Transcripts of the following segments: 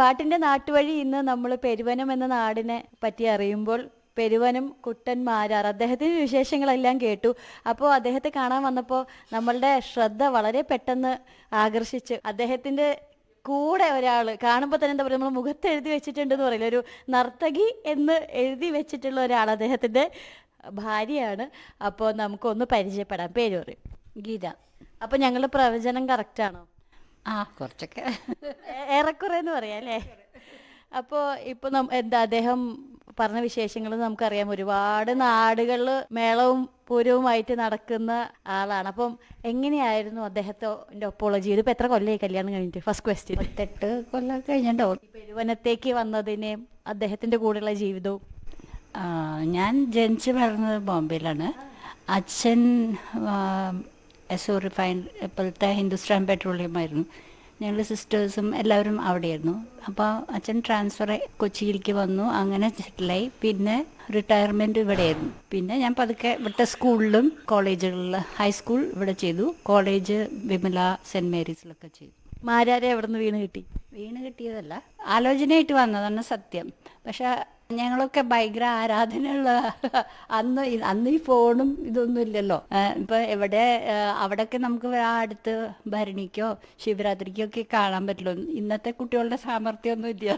പാട്ടിന്റെ നാട്ടുവഴി ഇന്ന് നമ്മൾ പെരുവനം എന്ന നാടിനെ പറ്റി അറിയുമ്പോൾ പെരുവനം കുട്ടൻ മാരാർ അദ്ദേഹത്തിന്റെ വിശേഷങ്ങളെല്ലാം കേട്ടു അപ്പോൾ അദ്ദേഹത്തെ കാണാൻ വന്നപ്പോൾ നമ്മളുടെ ശ്രദ്ധ വളരെ പെട്ടെന്ന് ആകർഷിച്ച് അദ്ദേഹത്തിന്റെ കൂടെ ഒരാൾ കാണുമ്പോൾ തന്നെ എന്താ പറയുക നമ്മൾ മുഖത്ത് എഴുതി വെച്ചിട്ടുണ്ടെന്ന് പറയില്ല ഒരു നർത്തകി എന്ന് എഴുതി വെച്ചിട്ടുള്ള ഒരാൾ അദ്ദേഹത്തിന്റെ ഭാര്യയാണ് അപ്പോൾ നമുക്കൊന്ന് പരിചയപ്പെടാം പേര് പറയും ഗീത അപ്പോൾ ഞങ്ങളുടെ പ്രവചനം കറക്റ്റാണോ ആ കുറച്ചൊക്കെ ഏ- ഏറെക്കുറെ എന്ന് പറയാം അല്ലേ അപ്പോൾ ഇപ്പൊ നം- എന്താ അദ്ദേഹം പറഞ്ഞ വിശേഷങ്ങൾ നമുക്കറിയാം ഒരുപാട് നാടുകളിൽ മേളവും പൂരവുമായിട്ട് നടക്കുന്ന ആളാണ് അപ്പം എങ്ങനെയായിരുന്നു അദ്ദേഹത്തിന്റെ ഒപ്പമുള്ള ജീവിതം ഇപ്പൊ എത്ര കൊല്ലമായി കല്യാണം കഴിഞ്ഞിട്ട് ഫസ്റ്റ് ക്വസ്റ്റ്യൻ പത്തെട്ട് കൊല്ലം കഴിഞ്ഞിട്ടുണ്ടാവും പെരുവനത്തേക്ക് വന്നതിനെയും അദ്ദേഹത്തിന്റെ കൂടെയുള്ള ജീവിതവും ആ, ഞാൻ ജനിച്ച് വളർന്നത് ബോംബെയിലാണ് അച്ഛൻ എസോ റിഫൈൻഡ് ഇപ്പോഴത്തെ ഹിന്ദുസ്ഥാൻ പെട്രോളിയം ആയിരുന്നു ഞങ്ങൾ സിസ്റ്റേഴ്സും എല്ലാവരും അവിടെയായിരുന്നു അപ്പോൾ അച്ഛൻ ട്രാൻസ്ഫർ കൊച്ചിയിലേക്ക് വന്നു അങ്ങനെ സെറ്റിലായി പിന്നെ റിട്ടയർമെൻറ്റ് ഇവിടെയായിരുന്നു പിന്നെ ഞാൻ പതുക്കെ ഇവിടുത്തെ സ്കൂളിലും കോളേജുകളിൽ ഹൈസ്കൂൾ ഇവിടെ ചെയ്തു കോളേജ് വിമല സെൻറ് മേരീസിലൊക്കെ ചെയ്തു മാരാരെ എവിടെ നിന്ന് വീണ് കിട്ടി വീണ് കിട്ടിയതല്ല ആലോചനയായിട്ട് വന്നതാണ് സത്യം പക്ഷെ ഞങ്ങളൊക്കെ ഭയങ്കര ആരാധനയുള്ള അന്ന് ഈ- അന്ന് ഈ ഫോണും ഇതൊന്നും ഇല്ലല്ലോ ഏഹ് ഇപ്പൊ എവിടെ ഏഹ് അവിടെയൊക്കെ നമുക്ക് ആ അടുത്ത് ഭരണിക്കോ ശിവരാത്രിക്കോ ഒക്കെ കാണാൻ പറ്റുള്ളൂ ഇന്നത്തെ കുട്ടികളുടെ സാമർഥ്യമൊന്നും ഇല്ല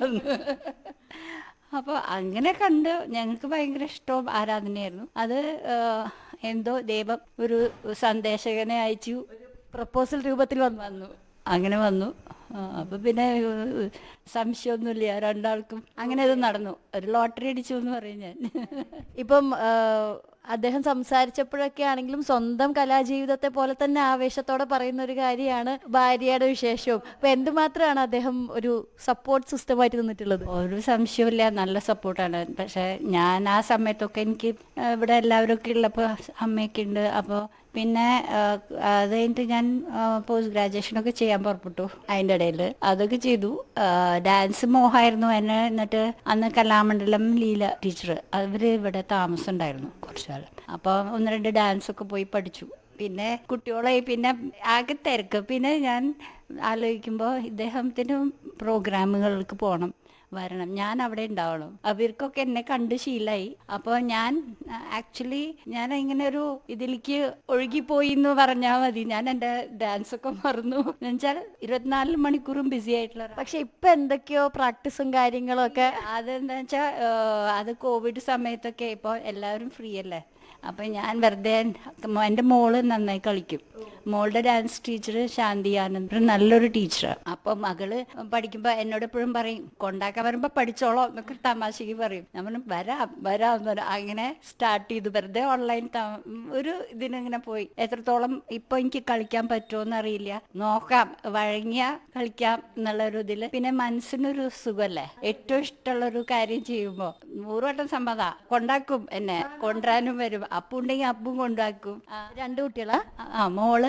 അപ്പോൾ അങ്ങനെ കണ്ട് ഞങ്ങൾക്ക് ഭയങ്കര ഇഷ്ടവും ആരാധനയായിരുന്നു അത് ഏഹ് എന്തോ ദൈവം ഒരു സന്ദേശകനെ അയച്ചു പ്രപ്പോസൽ രൂപത്തിൽ വന്നു വന്നു അങ്ങനെ വന്നു ആ, അപ്പൊ പിന്നെ ഏഹ്, സംശയമൊന്നുമില്ല രണ്ടാൾക്കും അങ്ങനെ അത് നടന്നു ഒരു ലോട്ടറി അടിച്ചു എന്ന് പറയും ഞാൻ ഇപ്പം ആ, അദ്ദേഹം സംസാരിച്ചപ്പോഴൊക്കെ ആണെങ്കിലും സ്വന്തം കലാജീവിതത്തെ പോലെ തന്നെ ആവേശത്തോടെ പറയുന്ന ഒരു കാര്യമാണ് ഭാര്യയുടെ വിശേഷവും അപ്പൊ എന്തുമാത്രമാണ് അദ്ദേഹം ഒരു സപ്പോർട്ട് സിസ്റ്റമായിട്ട് നിന്നിട്ടുള്ളത് ഒരു സംശയമില്ല നല്ല സപ്പോർട്ടാണ് പക്ഷെ ഞാൻ ആ സമയത്തൊക്കെ എനിക്ക് ആ, ഇവിടെ എല്ലാവരും ഒക്കെ ഉള്ളപ്പോൾ അമ്മയൊക്കെ ഉണ്ട് അപ്പോൾ പിന്നെ ആ, അത് കഴിഞ്ഞിട്ട് ഞാൻ പോസ്റ്റ് ഗ്രാജുവേഷനൊക്കെ ചെയ്യാൻ പുറപ്പെട്ടു അതിൻ്റെ ഇടയിൽ അതൊക്കെ ചെയ്തു ഡാൻസ് മോഹമായിരുന്നു എന്നെ എന്നിട്ട് അന്ന് കലാമണ്ഡലം ലീല ടീച്ചർ അവർ ഇവിടെ താമസം ഉണ്ടായിരുന്നു കുറച്ചാൾ അപ്പോൾ ഒന്ന് രണ്ട് ഡാൻസ് ഒക്കെ പോയി പഠിച്ചു പിന്നെ കുട്ടികളായി പിന്നെ ആകെ തിരക്ക് പിന്നെ ഞാൻ ആലോചിക്കുമ്പോൾ ഇദ്ദേഹത്തിന് പ്രോഗ്രാമുകൾക്ക് പോകണം വരണം ഞാൻ അവിടെ ഉണ്ടാവണം അവർക്കൊക്കെ എന്നെ കണ്ട് ശീലായി അപ്പോൾ ഞാൻ ആക്ച്വലി ഞാൻ ഇങ്ങനെ ഒരു ഇതിലേക്ക് ഒഴുകിപ്പോയി എന്ന് പറഞ്ഞാൽ മതി ഞാൻ എൻ്റെ ഡാൻസ് ഒക്കെ മറന്നു എന്നുവെച്ചാൽ ഇരുപത്തിനാല് മണിക്കൂറും ബിസി ആയിട്ടുള്ള ഒരാ- പക്ഷെ ഇപ്പൊ എന്തൊക്കെയോ പ്രാക്ടീസും കാര്യങ്ങളും ഒക്കെ അതെന്താ വെച്ചാൽ അത് കോവിഡ് സമയത്തൊക്കെ ഇപ്പോൾ എല്ലാവരും ഫ്രീ അല്ലേ അപ്പം ഞാൻ വെറുതെ എൻ്റെ മോള് നന്നായി കളിക്കും മോളുടെ ഡാൻസ് ടീച്ചർ ശാന്തി ആനന്ദ് ഒരു നല്ലൊരു ടീച്ചറാണ് അപ്പം മകള് പഠിക്കുമ്പോൾ എന്നോട് എപ്പോഴും പറയും കൊണ്ടാക്കാൻ വരുമ്പോൾ പഠിച്ചോളോ എന്നൊക്കെ തമാശക്ക് പറയും നമ്മൾ വരാം വരാം എന്ന് പറയും അങ്ങനെ സ്റ്റാർട്ട് ചെയ്തു വെറുതെ ഓൺലൈൻ ഒരു ഇതിനിങ്ങനെ പോയി എത്രത്തോളം ഇപ്പൊ എനിക്ക് കളിക്കാൻ പറ്റുമോ അറിയില്ല നോക്കാം വഴങ്ങിയ കളിക്കാം എന്നുള്ള ഒരു ഇതില് പിന്നെ മനസ്സിനൊരു സുഖല്ലേ ഏറ്റവും ഇഷ്ടമുള്ള ഒരു കാര്യം ചെയ്യുമ്പോ നൂറ് വട്ടം സമ്മത കൊണ്ടാക്കും എന്നെ കൊണ്ടുവരാനും വരും അപ്പു ഉണ്ടെങ്കിൽ അപ്പും കൊണ്ടാക്കും ആ, രണ്ടു കുട്ടികളാ ആ മോള്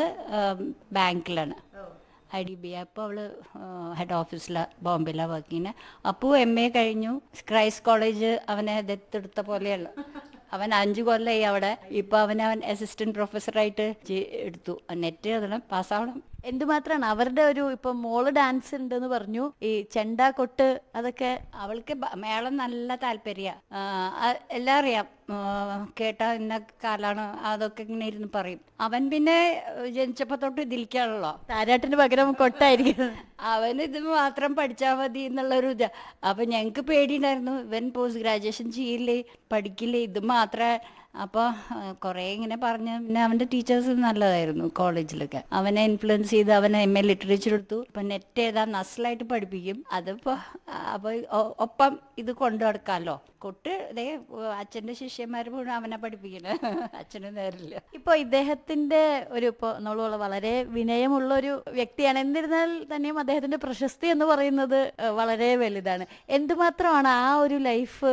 ബാങ്കിലാണ് ഐ ഡി ബി അപ്പോൾ അവള് ഹെഡ് ഓഫീസിലാണ് ബോംബെയിലാണ് വർക്ക് ചെയ്യുന്നത് അപ്പു എം എ കഴിഞ്ഞു ക്രൈസ്റ്റ് കോളേജ് അവനെ ദത്തെടുത്ത പോലെയുള്ള അവൻ അഞ്ചു കൊല്ലമായി അവിടെ ഇപ്പൊ അവൻ അവൻ അസിസ്റ്റന്റ് പ്രൊഫസറായിട്ട് ചെ- എടുത്തു നെറ്റ് എഴുതണം പാസ്സാവണം എന്തുമാത്രമാണ് അവരുടെ ഒരു ഇപ്പൊ മോള് ഡാൻസ് ഉണ്ടെന്ന് പറഞ്ഞു ഈ ചെണ്ട കൊട്ട് അതൊക്കെ അവൾക്ക് ബ- മേളം നല്ല താല്പര്യ എല്ലാം അറിയാം ആ, കേട്ടാ ഇന്ന കാലാണ് അതൊക്കെ ഇങ്ങനെ ഇരുന്ന് പറയും അവൻ പിന്നെ ജനിച്ചപ്പോ തൊട്ട് ഇതിലേക്കാണല്ലോ താരാട്ടിന് പകരം കൊട്ടായിരിക്കും അവൻ ഇത് മാത്രം പഠിച്ചാൽ മതി എന്നുള്ളൊരു ഇത് അപ്പൊ ഞങ്ങൾക്ക് പേടിയുണ്ടായിരുന്നു ഇവൻ പോസ്റ്റ് ഗ്രാജുവേഷൻ ചെയ്യില്ലേ പഠിക്കില്ലേ ഇത് മാത്രമേ അപ്പോൾ കുറേ ഇങ്ങനെ പറഞ്ഞ് പിന്നെ അവൻ്റെ ടീച്ചേഴ്സ് നല്ലതായിരുന്നു കോളേജിലൊക്കെ അവനെ ഇൻഫ്ലുവൻസ് ചെയ്ത് അവനെ എം എ ലിറ്ററേച്ചർ എടുത്തു ഇപ്പം നെറ്റ് ഏതാ നസ്ലായിട്ട് പഠിപ്പിക്കും അതിപ്പോൾ അപ്പോൾ ഒപ്പം ഇത് കൊണ്ടു നടക്കാമല്ലോ കൊട്ട് ദേ അച്ഛൻ്റെ ശിഷ്യന്മാർ പോലും അവനെ പഠിപ്പിക്കണേ അച്ഛന് നേരില്ല ഇപ്പൊ ഇദ്ദേഹത്തിന്റെ ഒരു ഇപ്പൊ നമ്മൾ വളരെ വിനയമുള്ള ഒരു വ്യക്തിയാണ് എന്നിരുന്നാൽ തന്നെയും അദ്ദേഹത്തിന്റെ പ്രശസ്തി എന്ന് പറയുന്നത് ഏഹ്, വളരെ വലുതാണ് എന്തുമാത്രമാണ് ആ ഒരു ലൈഫ്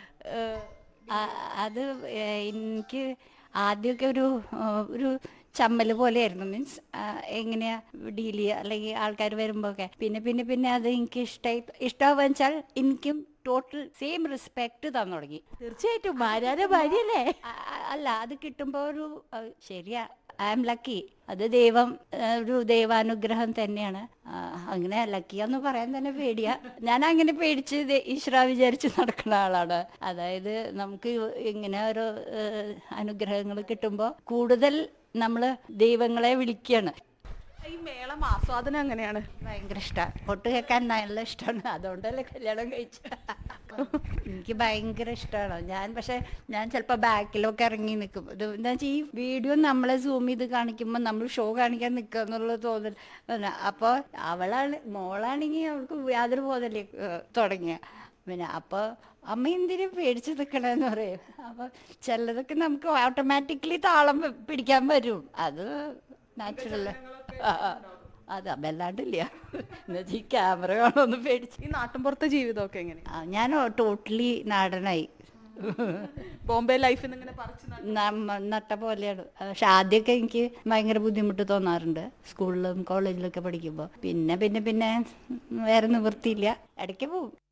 ആ- അത് ഏഹ് എനിക്ക് ആദ്യമൊക്കെ ഒരു ഏഹ് ഒരു ചമ്മൽ പോലെയായിരുന്നു മീൻസ് എങ്ങനെയാ ഡീൽ ചെയ്യുക അല്ലെങ്കിൽ ആൾക്കാർ വരുമ്പോൾ ഒക്കെ പിന്നെ പിന്നെ പിന്നെ അത് എനിക്ക് ഇഷ്ടമായി ഇഷ്ടമാവുക വെച്ചാൽ എനിക്കും ടോട്ടൽ സെയിം റെസ്പെക്ട് തന്നു തുടങ്ങി തീർച്ചയായിട്ടും ഭാര്യ ഭാര്യയല്ലേ ആ- ആ- അല്ല അത് കിട്ടുമ്പോൾ ഒരു ആ, ശരിയാ ഐ ആം ലക്കി അത് ദൈവം ആ, ഒരു ദൈവാനുഗ്രഹം തന്നെയാണ് ആ, അങ്ങനെ ലക്കിയാന്ന് പറയാൻ തന്നെ പേടിയാ ഞാൻ അങ്ങനെ പേടിച്ച് ദേ ഈശ്വര വിചാരിച്ച് നടക്കുന്ന ആളാണ് അതായത് നമുക്ക് ഇങ്ങനെ ഓരോ അനുഗ്രഹങ്ങൾ കിട്ടുമ്പോൾ കൂടുതൽ നമ്മൾ ദൈവങ്ങളെ വിളിക്കുകയാണ് ഈ മേളം ആസ്വാദനം എങ്ങനെയാണ് ഭയങ്കര ഇഷ്ടമാണ് പൊട്ട് കേൾക്കാൻ നല്ല ഇഷ്ടമാണ് അതുകൊണ്ടല്ലേ കല്യാണം കഴിച്ച എനിക്ക് ഭയങ്കര ഇഷ്ടമാണ് ഞാൻ പക്ഷെ ഞാൻ ചിലപ്പോൾ ബാക്കിലൊക്കെ ഇറങ്ങി നിൽക്കും ഇത് എന്താ വെച്ചാൽ ഈ വീഡിയോ നമ്മളെ സൂം ചെയ്ത് കാണിക്കുമ്പോൾ നമ്മൾ ഷോ കാണിക്കാൻ നിൽക്കുക എന്നുള്ള തോന്നൽ പിന്നെ അപ്പോൾ അവളാണ് മോളാണെങ്കിൽ അവൾക്ക് യാതൊരു ബോധമില്ല തുടങ്ങിയ പിന്നെ അപ്പോൾ അമ്മ എന്തിനും പേടിച്ച് നിൽക്കണമെന്ന് പറയും അപ്പോൾ ചിലതൊക്കെ നമുക്ക് ഓട്ടോമാറ്റിക്കലി താളം പിടിക്കാൻ വരും അത് നാച്ചുറൽ അത് വല്ലാണ്ടില്ല എന്നുവെച്ചാൽ ഈ ക്യാമറ കാണുമെന്ന് പേടിച്ച് ഈ നാട്ടിൻപുറത്തെ ജീവിതമൊക്കെ എങ്ങനെയാണ് ആ, ഞാൻ ടോട്ടലി നാടനായി ബോംബെ ലൈഫിൽ നിന്ന് ഇങ്ങനെ പറിച്ചു നട്ട- നമ്മ- നട്ട പോലെയാണ് പക്ഷെ ആദ്യമൊക്കെ എനിക്ക് ഭയങ്കര ബുദ്ധിമുട്ട് തോന്നാറുണ്ട് സ്കൂളിലും കോളേജിലൊക്കെ പഠിക്കുമ്പോൾ പിന്നെ പിന്നെ പിന്നെ വേറെ നിവൃത്തിയില്ല ഇടയ്ക്ക് പോവും